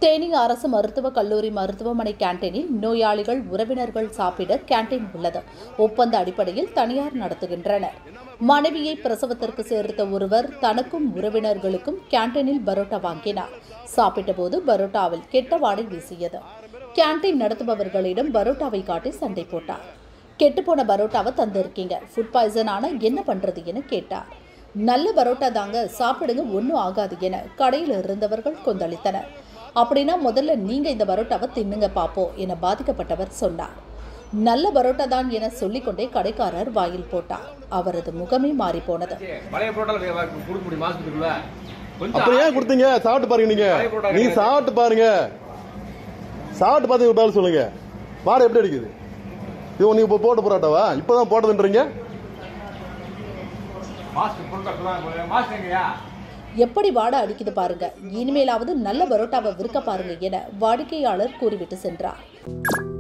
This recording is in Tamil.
தேனி அரசு மருத்துவக் கல்லூரி மருத்துவமனை கேண்டீனில் நோயாளிகள் உறவினர்கள் சாப்பிட கேண்டீன் உள்ளது ஒப்பந்த அடிப்படையில் தனியார் நடத்துகின்றனர் மனைவியை பிரசவத்திற்கு சேர்த்த ஒருவர் தனக்கும் உறவினர்களுக்கும் கேண்டீனில் பரோட்டா வாங்கினார் சாப்பிட்டபோது பரோட்டாவில் கெட்ட வாடை வீசியது கேண்டீன் நடத்துபவர்களிடம் பரோட்டாவை காட்டி சண்டை போட்டார் கெட்டுப்போன பரோட்டாவை தந்திருக்கீங்க ஃபுட் பாய்சன் ஆனா என்ன பண்றது என கேட்டார் நல்ல பரோட்டா தாங்க சாப்பிடுங்க ஒன்றும் ஆகாது என கடையில் இருந்தவர்கள் கொந்தளித்தனர் அப்படின்னா முதல்ல நீங்க இந்த பரோட்டாவை தின்னுங்க பாப்போம் என பாதிக்கப்பட்டவர் சொன்னார் நல்ல பரோட்டா தான் என சொல்லிக்கொண்டே கடைக்காரர் வாயில் போட்டார் அவரது முகமே மாறி போனது பழைய புரோட்டால கொடுக்க முடியும் மாசத்துக்குள்ள கொஞ்சம் அப்புறம் ஏன் கொடுத்தீங்க சாப்பிட்டு பாருங்க நீங்க பழைய புரோட்டா நீங்க கிடையாது. சாப்பிட்டு பாருங்க சாப்பிட்டு பார்த்து பதில் சொல்லுங்க வாடை எப்படி அடிக்குது இது நீங்க இப்போ போட்ட புரோட்டாவா இப்பதான் போட்டதுன்றீங்க மாஸ்டர் புரோட்டா மாஸ்டர் எங்கயா எப்படி வாடை அடிக்குது பாருங்க இனிமேலாவது நல்ல பரோட்டாவை விற்க பாருங்க என வாடிக்கையாளர் கூறிவிட்டு சென்றார்